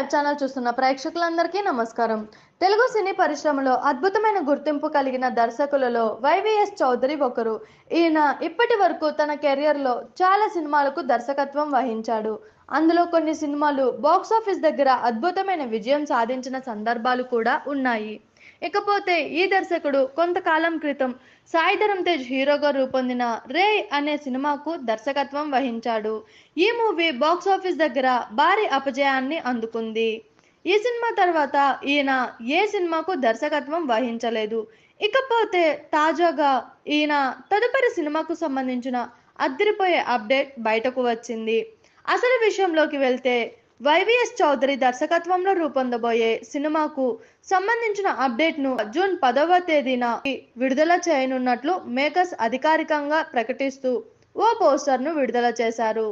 live channel చూస్తున్న ప్రేక్షకులందరికీ నమస్కారం తెలుగు సినీ పరిశ్రమలో అద్భుతమైన గుర్తింపు కలిగిన దర్శకులలో వైవిఎస్ చౌదరి ఒకరు ఈయన ఇప్పటి వరకు తన కెరియర్లో చాలా సినిమాలకు దర్శకత్వం వహించాడు అందులో కొన్ని సినిమాలు బాక్సాఫీస్ దగ్గర అద్భుతమైన విజయం సాధించిన సందర్భాలు కూడా ఉన్నాయి ఇకపోతే ఈ దర్శకుడు కొంతకాలం క్రితం సాయిధరం తేజ్ హీరోగా రూపొందిన రే అనే సినిమాకు దర్శకత్వం వహించాడు ఈ మూవీ బాక్స్ ఆఫీస్ దగ్గర భారీ అపజయాన్ని అందుకుంది ఈ సినిమా తర్వాత ఈయన ఏ సినిమాకు దర్శకత్వం వహించలేదు ఇకపోతే తాజాగా ఈయన తదుపరి సినిమాకు సంబంధించిన అద్దరిపోయే అప్డేట్ బయటకు వచ్చింది అసలు విషయంలోకి వెళ్తే వైవిఎస్ చౌదరి దర్శకత్వంలో రూపొందబోయే సినిమాకు సంబంధించిన అప్డేట్ ను జూన్ పదవ తేదీన విడుదల చేయనున్నట్లు మేకర్స్ అధికారికంగా ప్రకటిస్తూ ఓ పోస్టర్ ను విడుదల చేశారు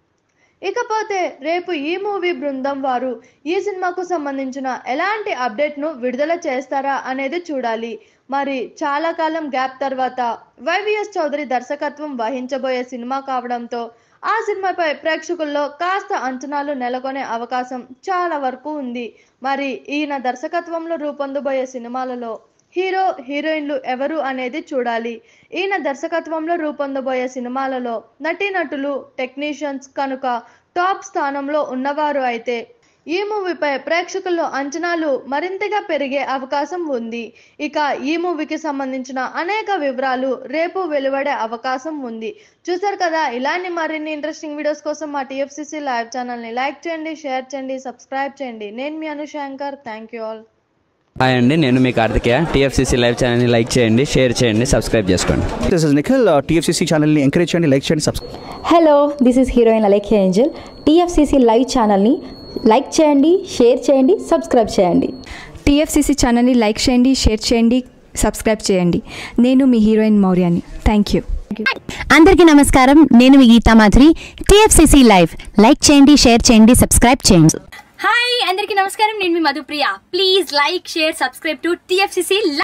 ఇకపోతే రేపు ఈ మూవీ బృందం వారు ఈ సినిమాకు సంబంధించిన ఎలాంటి అప్డేట్ ను విడుదల చేస్తారా అనేది చూడాలి మరి చాలా కాలం గ్యాప్ తర్వాత వైవిఎస్ చౌదరి దర్శకత్వం వహించబోయే సినిమా కావడంతో ఆ సినిమాపై ప్రేక్షకుల్లో కాస్త అంచనాలు నెలకొనే అవకాశం చాలా వరకు ఉంది మరి ఈయన దర్శకత్వంలో రూపొందబోయే సినిమాలలో హీరో హీరోయిన్లు ఎవరు అనేది చూడాలి ఈయన దర్శకత్వంలో రూపొందబోయే సినిమాలలో నటీనటులు టెక్నీషియన్స్ కనుక టాప్ స్థానంలో ఉన్నవారు అయితే ఈ మూవీపై ప్రేక్షకుల్లో అంచనాలు మరింతగా పెరిగే అవకాశం ఉంది ఇక ఈ మూవీకి సంబంధించిన అనేక వివరాలు రేపు వెలువడే అవకాశం ఉంది చూసారు కదా ఇలాంటి మరిన్ని ఇంట్రెస్టింగ్ వీడియోస్ కోసం మా టీఎఫ్సిసి లైవ్ ఛానల్ని లైక్ చేయండి షేర్ చేయండి సబ్స్క్రైబ్ చేయండి నేను మీ Anushankar thank you all hi అండి నేను మీ కార్తికేయ టీఎఫ్సీసీ లైవ్ ఛానల్ని లైక్ చేయండి షేర్ చేయండి సబ్స్క్రైబ్ చేసుకోండి దిస్ ఇస్ నిఖిల్ టీఎఫ్సీసీ ఛానల్ని ఎంకరేజ్ చేయండి లైక్ చేయండి subscribe hello this is heroine Alekhya angel TFCC live ఛానల్ని లైక్ చేయండి షేర్ చేయండి సబ్స్క్రైబ్ చేయండి టీఎఫ్సీసీ ఛానల్ని లైక్ చేయండి షేర్ చేయండి సబ్స్క్రైబ్ చేయండి నేను మీ హీరోయిన్ మౌర్యాని థ్యాంక్ యూ అందరికీ నమస్కారం నేను మీ Geetha Madhuri TFCC live like చేయండి షేర్ చేయండి సబ్స్క్రైబ్ చేయండి హాయ్ అందరికీ నమస్కారం నేను మీ Madhupriya please like share subscribe to TFCC